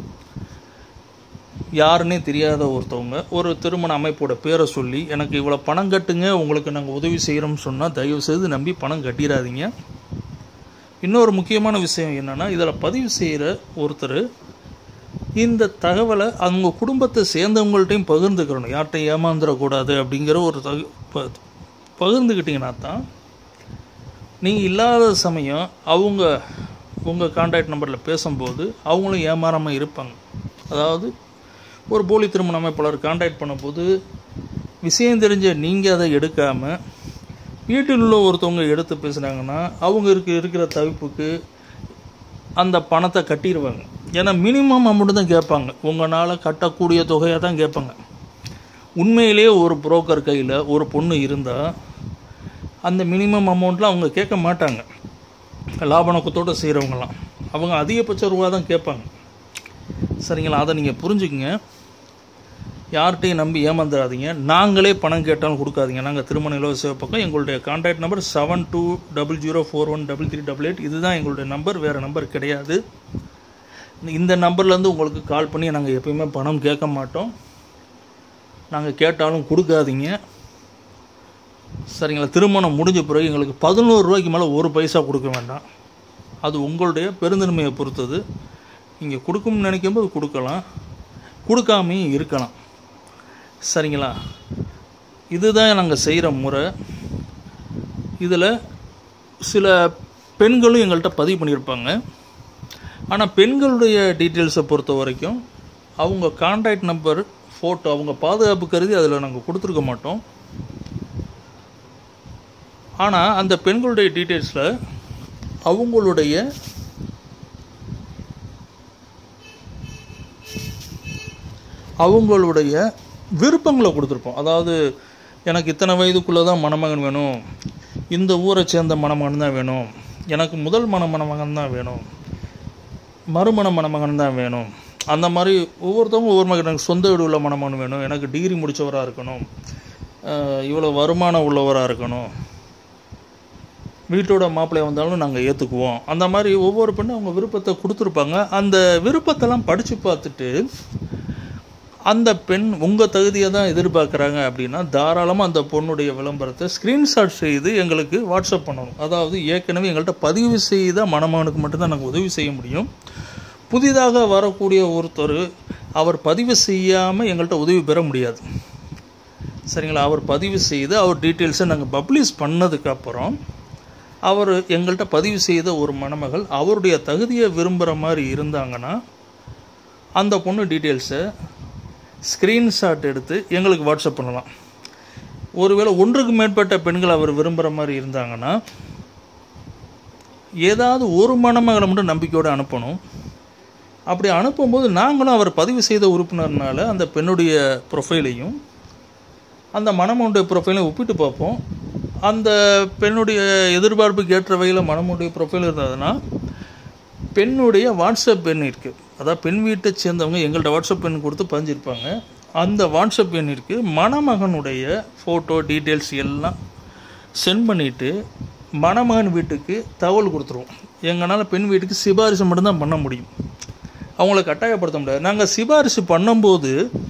யாருன்னே தெரியாத ஒருத்தவங்க ஒரு திருமண அமைப்போட பேரை சொல்லி எனக்கு இவ்வளோ பணம் கட்டுங்க உங்களுக்கு நாங்கள் உதவி செய்கிறோம்னு சொன்னால் தயவுசெய்து நம்பி பணம் கட்டிடாதீங்க இன்னொரு முக்கியமான விஷயம் என்னென்னா இதில் பதிவு செய்கிற ஒருத்தர் இந்த தகவலை அவங்க குடும்பத்தை சேர்ந்தவங்கள்ட்டையும் பகிர்ந்துக்கிறணும் யார்கிட்டையும் ஏமாந்துடக்கூடாது அப்படிங்கிற ஒரு தகு ப பகிர்ந்துக்கிட்டிங்கன்னா தான் நீங்கள் இல்லாத சமயம் அவங்க உங்கள் கான்டாக்ட் நம்பரில் பேசும்போது அவங்களும் ஏமாறாமல் இருப்பாங்க அதாவது ஒரு போலி திருமண அமைப்பாளர் கான்டாக்ட் பண்ணும்போது விஷயம் தெரிஞ்ச நீங்கள் அதை எடுக்காமல் வீட்டில் உள்ள ஒருத்தவங்க எடுத்து பேசுனாங்கன்னா அவங்க இருக்க இருக்கிற தவிப்புக்கு அந்த பணத்தை கட்டிடுவாங்க ஏன்னா மினிமம் அமௌண்ட் தான் கேட்பாங்க உங்களால் கட்டக்கூடிய தொகையாக தான் கேட்பாங்க உண்மையிலேயே ஒரு புரோக்கர் கையில் ஒரு பொண்ணு இருந்தால் அந்த மினிமம் அமௌண்ட்லாம் அவங்க கேட்க மாட்டாங்க லாப நோக்கத்தோடு செய்கிறவங்களாம் அவங்க அதிகபட்ச ரூபா தான் கேட்பாங்க சரிங்களா அதை நீங்கள் புரிஞ்சுக்கங்க யார்கிட்டையும் நம்பி ஏமாந்துடாதீங்க நாங்களே பணம் கேட்டாலும் கொடுக்காதீங்க நாங்கள் திருமண இலவச பக்கம் எங்களுடைய contact number seven two double zero four one double three double eight இதுதான் எங்களுடைய நம்பர் வேறு நம்பர் கிடையாது இந்த நம்பர்லேருந்து உங்களுக்கு கால் பண்ணி நாங்கள் எப்பயுமே பணம் கேட்க மாட்டோம் நாங்கள் கேட்டாலும் கொடுக்காதீங்க சரிங்களா திருமணம் முடிஞ்ச பிறகு எங்களுக்கு பதினோரு ரூபாய்க்கு மேலே ஒரு பைசா கொடுக்க வேண்டாம் அது உங்களுடைய பெருந்தன்மையை பொறுத்தது நீங்கள் கொடுக்கணும்னு நினைக்கும்போது கொடுக்கலாம் கொடுக்காமையும் இருக்கலாம் சரிங்களா இதுதான் நாங்கள் செய்கிற முறை இதில் சில பெண்களும் எங்கள்கிட்ட பதிவு பண்ணியிருப்பாங்க ஆனால் பெண்களுடைய டீட்டெயில்ஸை பொறுத்த வரைக்கும் அவங்க கான்டாக்ட் நம்பர் ஃபோட்டோ அவங்க பாதுகாப்பு கருதி அதில் நாங்கள் கொடுத்துருக்க மாட்டோம் ஆனால் அந்த பெண்களுடைய டீட்டெயில்ஸில் அவங்களுடைய அவங்களுடைய விருப்பங்களை கொடுத்துருப்போம் அதாவது எனக்கு இத்தனை வயதுக்குள்ளே தான் மணமகன் வேணும் இந்த ஊரை சேர்ந்த மணமகன் தான் வேணும் எனக்கு முதல் மண மணமகன் தான் வேணும் மறுமண மணமகன் தான் வேணும் அந்த மாதிரி ஒவ்வொருத்தவங்க ஒவ்வொரு மகன் எனக்கு சொந்த வீடு உள்ள மணமகன் வேணும் எனக்கு டிகிரி முடித்தவராக இருக்கணும் இவ்வளோ வருமானம் உள்ளவராக இருக்கணும் வீட்டோட மாப்பிள்ளைய வந்தாலும் நாங்கள் ஏற்றுக்குவோம் அந்த மாதிரி ஒவ்வொரு பெண்ணும் அவங்க விருப்பத்தை கொடுத்துருப்பாங்க அந்த விருப்பத்தெல்லாம் படித்து பார்த்துட்டு அந்த பெண் உங்கள் தகுதியை தான் எதிர்பார்க்குறாங்க அப்படின்னா தாராளமாக அந்த பொண்ணுடைய விளம்பரத்தை ஸ்க்ரீன்ஷாட் செய்து எங்களுக்கு வாட்ஸ்அப் பண்ணணும் அதாவது ஏற்கனவே எங்கள்கிட்ட பதிவு செய்த மணமகனுக்கு மட்டும்தான் நாங்கள் உதவி செய்ய முடியும் புதிதாக வரக்கூடிய ஒருத்தர் அவர் பதிவு செய்யாமல் எங்கள்கிட்ட உதவி பெற முடியாது சரிங்களா அவர் பதிவு செய்து அவர் டீட்டெயில்ஸை நாங்கள் பப்ளிஷ் பண்ணதுக்கப்புறம் அவர் எங்கள்கிட்ட பதிவு செய்த ஒரு மணமகள் அவருடைய தகுதியை விரும்புகிற மாதிரி இருந்தாங்கன்னா அந்த பொண்ணு டீட்டெயில்ஸை ஸ்க்ரீன்ஷாட் எடுத்து எங்களுக்கு வாட்ஸ்அப் பண்ணலாம் ஒருவேளை ஒன்றுக்கு மேற்பட்ட பெண்கள் அவர் விரும்புகிற மாதிரி இருந்தாங்கன்னா ஏதாவது ஒரு மணமகளை மட்டும் நம்பிக்கையோடு அனுப்பணும் அப்படி அனுப்பும்போது நாங்களும் அவர் பதிவு செய்த உறுப்பினர்னால அந்த பெண்ணுடைய ப்ரொஃபைலையும் அந்த மணமனுடைய ப்ரொஃபைலையும் ஒப்பிட்டு பார்ப்போம் அந்த பெண்ணுடைய எதிர்பார்ப்புக்கு ஏற்ற வகையில் மணமனுடைய ப்ரொஃபைல் இருந்ததுன்னா பெண்ணுடைய வாட்ஸ்அப் எண் இருக்குது அதாவது பெண் வீட்டை சேர்ந்தவங்க எங்கள்கிட்ட வாட்ஸ்அப் எண் கொடுத்து பதிஞ்சிருப்பாங்க அந்த வாட்ஸ்அப் எண்ணிற்கு மணமகனுடைய ஃபோட்டோ டீட்டெயில்ஸ் எல்லாம் சென்ட் பண்ணிவிட்டு மணமகன் வீட்டுக்கு தகவல் கொடுத்துருவோம் எங்களால் பெண் வீட்டுக்கு சிபாரிசு மட்டும்தான் பண்ண முடியும் அவங்கள கட்டாயப்படுத்த முடியாது நாங்கள் சிபாரிசு பண்ணும்போது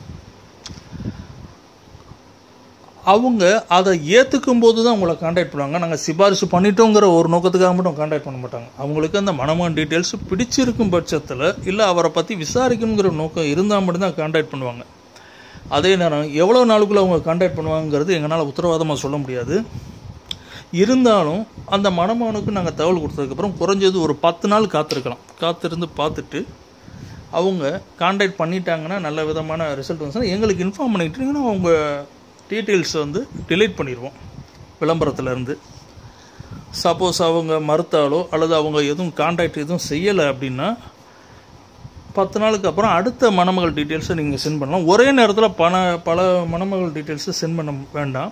அவங்க அதை ஏற்றுக்கும் போது தான் உங்களை காண்டாக்ட் பண்ணுவாங்க நாங்கள் சிபாரிசு பண்ணிட்டோங்கிற ஒரு நோக்கத்துக்காக மட்டும் காண்டாக்ட் பண்ண மாட்டாங்க அவங்களுக்கு அந்த மனமான டீட்டெயில்ஸ் பிடிச்சிருக்கும் பட்சத்தில் இல்லை அவரை பற்றி விசாரிக்கணுங்கிற நோக்கம் இருந்தால் மட்டும்தான் காண்டாக்ட் பண்ணுவாங்க அதே நேரம் எவ்வளோ நாளுக்குள்ளே அவங்க காண்டாக்ட் பண்ணுவாங்கிறது எங்களால் உத்தரவாதமாக சொல்ல முடியாது இருந்தாலும் அந்த மணமகனுக்கு நாங்கள் தகவல் கொடுத்ததுக்கப்புறம் குறைஞ்சது ஒரு பத்து நாள் காத்திருக்கலாம் காத்திருந்து பார்த்துட்டு அவங்க காண்டாக்ட் பண்ணிட்டாங்கன்னா நல்ல விதமான ரிசல்ட் வந்துச்சுன்னா எங்களுக்கு இன்ஃபார்ம் பண்ணிக்கிட்டீங்கன்னா அவங்க டீட்டெயில்ஸ் வந்து டிலீட் பண்ணிடுவோம் விளம்பரத்துலேருந்து சப்போஸ் அவங்க மறுத்தாலோ அல்லது அவங்க எதுவும் காண்டாக்ட் எதுவும் செய்யலை அப்படின்னா பத்து நாளுக்கு அப்புறம் அடுத்த மணமகள் டீட்டெயில்ஸை நீங்கள் சென்ட் பண்ணலாம் ஒரே நேரத்தில் பண பல மணமகள் டீட்டெயில்ஸை சென்ட் பண்ண வேண்டாம்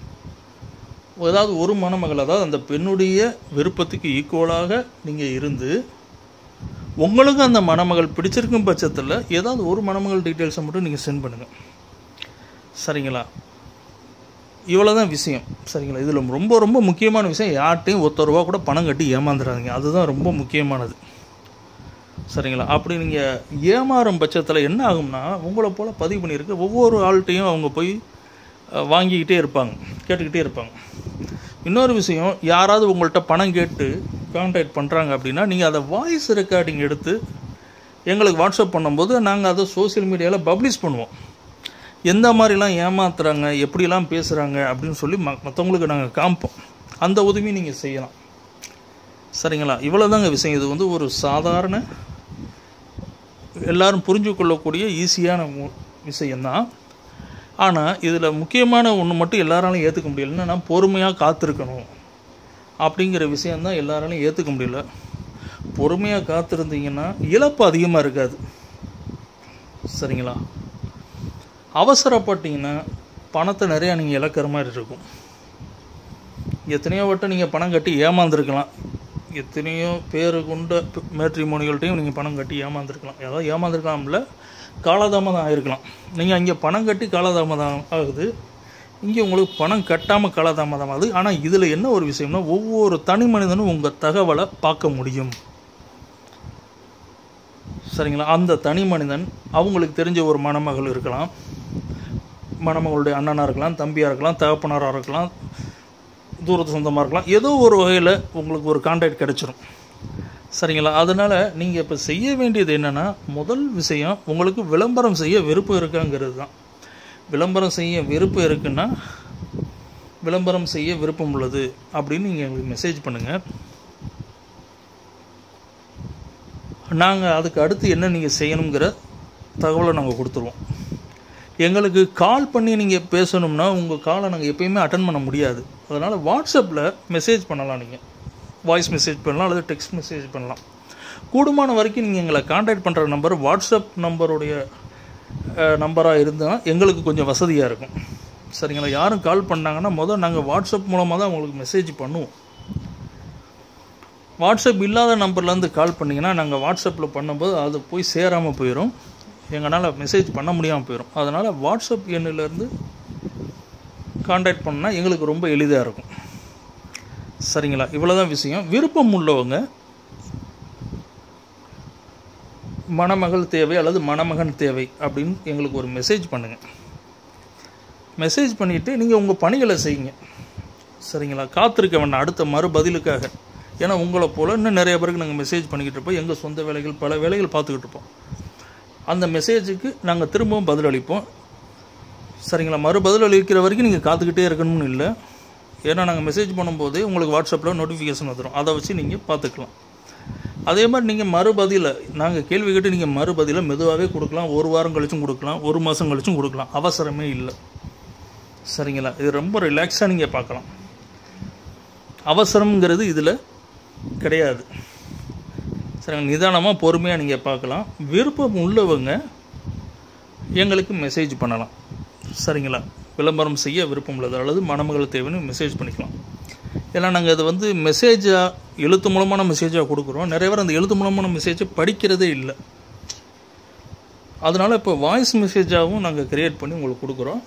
ஏதாவது ஒரு மணமகள் அதாவது அந்த பெண்ணுடைய விருப்பத்துக்கு ஈக்குவலாக நீங்கள் இருந்து உங்களுக்கு அந்த மணமகள் பிடிச்சிருக்கும் பட்சத்தில் ஏதாவது ஒரு மணமகள் டீட்டெயில்ஸை மட்டும் நீங்கள் சென்ட் பண்ணுங்கள் சரிங்களா இவ்வளோ தான் விஷயம் சரிங்களா இதில் ரொம்ப ரொம்ப முக்கியமான விஷயம் யார்கிட்டையும் ஒத்த ரூபா கூட பணம் கட்டி ஏமாந்துடாதீங்க அதுதான் ரொம்ப முக்கியமானது சரிங்களா அப்படி நீங்கள் ஏமாறும் பட்சத்தில் என்ன ஆகும்னா உங்களை போல் பதிவு பண்ணியிருக்க ஒவ்வொரு ஆள்கிட்டையும் அவங்க போய் அஹ், வாங்கிக்கிட்டே இருப்பாங்க கேட்டுக்கிட்டே இருப்பாங்க இன்னொரு விஷயம் யாராவது உங்கள்கிட்ட பணம் கேட்டு கான்டாக்ட் பண்ணுறாங்க அப்படின்னா நீங்கள் அதை வாய்ஸ் ரெக்கார்டிங் எடுத்து எங்களுக்கு வாட்ஸ்அப் பண்ணும்போது நாங்கள் அதை சோஷியல் மீடியாவில் பப்ளிஷ் பண்ணுவோம் எந்த மாதிரிலாம் ஏமாத்துறாங்க எப்படிலாம் பேசுகிறாங்க அப்படின்னு சொல்லி ம மற்றவங்களுக்கு நாங்கள் காமிப்போம் அந்த உதவியும் நீங்கள் செய்யலாம் சரிங்களா இவ்வளோதாங்க விஷயம் இது வந்து ஒரு சாதாரண எல்லாரும் புரிஞ்சு கொள்ளக்கூடிய ஈஸியான மு- விஷயம்தான் ஆனால் இதில் முக்கியமான ஒன்று மட்டும் எல்லாராலையும் ஏற்றுக்க முடியல என்னன்னா பொறுமையாக காத்திருக்கணும் அப்படிங்கிற விஷயந்தான் எல்லாராலையும் ஏற்றுக்க முடியல பொறுமையாக காத்திருந்தீங்கன்னா இழப்பு அதிகமாக இருக்காது சரிங்களா அவசரப்பட்டீங்கன்னா பணத்தை நிறையா நீங்கள் இழக்கிற மாதிரி இருக்கும் எத்தனையோ வட்டம் நீங்கள் பணம் கட்டி ஏமாந்துருக்கலாம் எத்தனையோ பேரு கொண்ட மேட்ரிமோனிகள்ட்டையும் நீங்கள் பணம் கட்டி ஏமாந்துருக்கலாம் ஏதாவது ஏமாந்துருக்கலாம்ல காலதாமதம் ஆகிருக்கலாம் நீங்கள் அங்கே பணம் கட்டி காலதாமதம் ஆகுது இங்கே உங்களுக்கு பணம் கட்டாமல் காலதாமதம் ஆகுது ஆனால் இதில் என்ன ஒரு விஷயம்னா ஒவ்வொரு தனி மனிதனும் உங்கள் தகவலை பார்க்க முடியும் சரிங்களா அந்த தனி மனிதன் அவங்களுக்கு தெரிஞ்ச ஒரு மணமகள் இருக்கலாம் மணமகளுடைய அண்ணனாக இருக்கலாம் தம்பியாக இருக்கலாம் தகப்பனாராக இருக்கலாம் தூரத்து சொந்தமாக இருக்கலாம் ஏதோ ஒரு வகையில் உங்களுக்கு ஒரு கான்டாக்ட் கிடைச்சிரும் சரிங்களா அதனால் நீங்கள் இப்போ செய்ய வேண்டியது என்னென்னா முதல் விஷயம் உங்களுக்கு விளம்பரம் செய்ய விருப்பம் இருக்காங்கிறது தான் விளம்பரம் செய்ய விருப்பம் இருக்குன்னா விளம்பரம் செய்ய விருப்பம் உள்ளது அப்படின்னு நீங்கள் எங்களுக்கு மெசேஜ் பண்ணுங்கள் நாங்கள் அதுக்கு அடுத்து என்ன நீங்கள் செய்யணுங்கிற தகவலை நாங்கள் கொடுத்துருவோம் எங்களுக்கு கால் பண்ணி நீங்கள் பேசணும்னா உங்கள் காலை நாங்கள் எப்பயுமே அட்டன் பண்ண முடியாது அதனால் வாட்ஸ்அப்பில் மெசேஜ் பண்ணலாம் நீங்கள் வாய்ஸ் மெசேஜ் பண்ணலாம் அல்லது டெக்ஸ்ட் மெசேஜ் பண்ணலாம் கூடுமான வரைக்கும் நீங்கள் எங்களை காண்டாக்ட் பண்ணுற நம்பர் வாட்ஸ்அப் நம்பருடைய நம்பராக இருந்தால் எங்களுக்கு கொஞ்சம் வசதியாக இருக்கும் சரிங்களா யாரும் கால் பண்ணாங்கன்னா முதல் நாங்கள் வாட்ஸ்அப் மூலமாக தான் உங்களுக்கு மெசேஜ் பண்ணுவோம் வாட்ஸ்அப் இல்லாத நம்பர்லேருந்து கால் பண்ணிங்கன்னா நாங்கள் வாட்ஸ்அப்பில் பண்ணும்போது அது போய் சேராமல் போயிடும் எங்களால் மெசேஜ் பண்ண முடியாமல் போயிடும் அதனால் வாட்ஸ்அப் எண்ணிலேருந்து காண்டாக்ட் பண்ணால் எங்களுக்கு ரொம்ப எளிதாக இருக்கும் சரிங்களா இவ்வளோதான் விஷயம் விருப்பம் உள்ளவங்க மணமகள் தேவை அல்லது மணமகன் தேவை அப்படின்னு எங்களுக்கு ஒரு மெசேஜ் பண்ணுங்கள் மெசேஜ் பண்ணிவிட்டு நீங்கள் உங்கள் பணிகளை செய்யுங்க சரிங்களா காத்திருக்க வேண்டாம் அடுத்த மறு பதிலுக்காக ஏன்னா உங்களை போல் இன்னும் நிறைய பேருக்கு நாங்கள் மெசேஜ் பண்ணிக்கிட்டு இருப்போம் எங்கள் சொந்த வேலைகள் பல வேலைகள் பார்த்துக்கிட்டு இருப்போம் அந்த மெசேஜுக்கு நாங்கள் திரும்பவும் பதிலளிப்போம் சரிங்களா மறுபதில் அளிக்கிற வரைக்கும் நீங்கள் காத்துக்கிட்டே இருக்கணும்னு இல்லை ஏன்னா நாங்கள் மெசேஜ் பண்ணும்போது உங்களுக்கு வாட்ஸ்அப்பில் நோட்டிஃபிகேஷன் வந்துடும் அதை வச்சு நீங்கள் பார்த்துக்கலாம் அதே மாதிரி நீங்கள் மறுபதியில் நாங்கள் கேள்வி கேட்டு நீங்கள் மறுபதியில் மெதுவாகவே கொடுக்கலாம் ஒரு வாரம் கழிச்சும் கொடுக்கலாம் ஒரு மாதம் கழிச்சும் கொடுக்கலாம் அவசரமே இல்லை சரிங்களா இது ரொம்ப ரிலாக்ஸாக நீங்கள் பார்க்கலாம் அவசரம்ங்கிறது இதில் கிடையாது சரிங்க நிதானமாக பொறுமையாக நீங்கள் பார்க்கலாம் விருப்பம் உள்ளவங்க எங்களுக்கு மெசேஜ் பண்ணலாம் சரிங்களா விளம்பரம் செய்ய விருப்பம் உள்ளது அல்லது மணமகள் தேவைன்னு மெசேஜ் பண்ணிக்கலாம் ஏன்னா நாங்கள் அது வந்து மெசேஜாக எழுத்து மூலமான மெசேஜாக கொடுக்குறோம் நிறைய பேர் அந்த எழுத்து மூலமான மெசேஜை படிக்கிறதே இல்லை அதனால் இப்போ வாய்ஸ் மெசேஜாகவும் நாங்கள் க்ரியேட் பண்ணி உங்களுக்கு கொடுக்குறோம்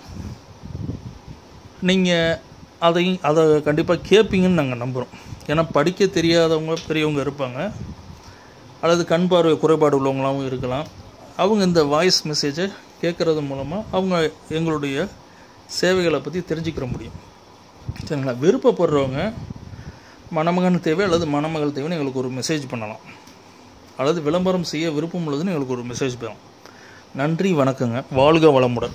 நீங்கள் அதையும் அதை கண்டிப்பாக கேட்பீங்கன்னு நாங்கள் நம்புகிறோம் ஏன்னா படிக்க தெரியாதவங்க பெரியவங்க இருப்பாங்க அல்லது கண் பார்வை குறைபாடு உள்ளவங்களாகவும் இருக்கலாம் அவங்க இந்த வாய்ஸ் மெசேஜை கேட்குறது மூலமாக அவங்க எங்களுடைய சேவைகளை பற்றி தெரிஞ்சுக்கிற முடியும் சரிங்களா விருப்பப்படுறவங்க மணமகன் தேவை அல்லது மணமகள் தேவைன்னு எங்களுக்கு ஒரு மெசேஜ் பண்ணலாம் அல்லது விளம்பரம் செய்ய விருப்பம் உள்ளதுன்னு எங்களுக்கு ஒரு மெசேஜ் பண்ணலாம் நன்றி வணக்கங்க வாழ்க வளமுடன்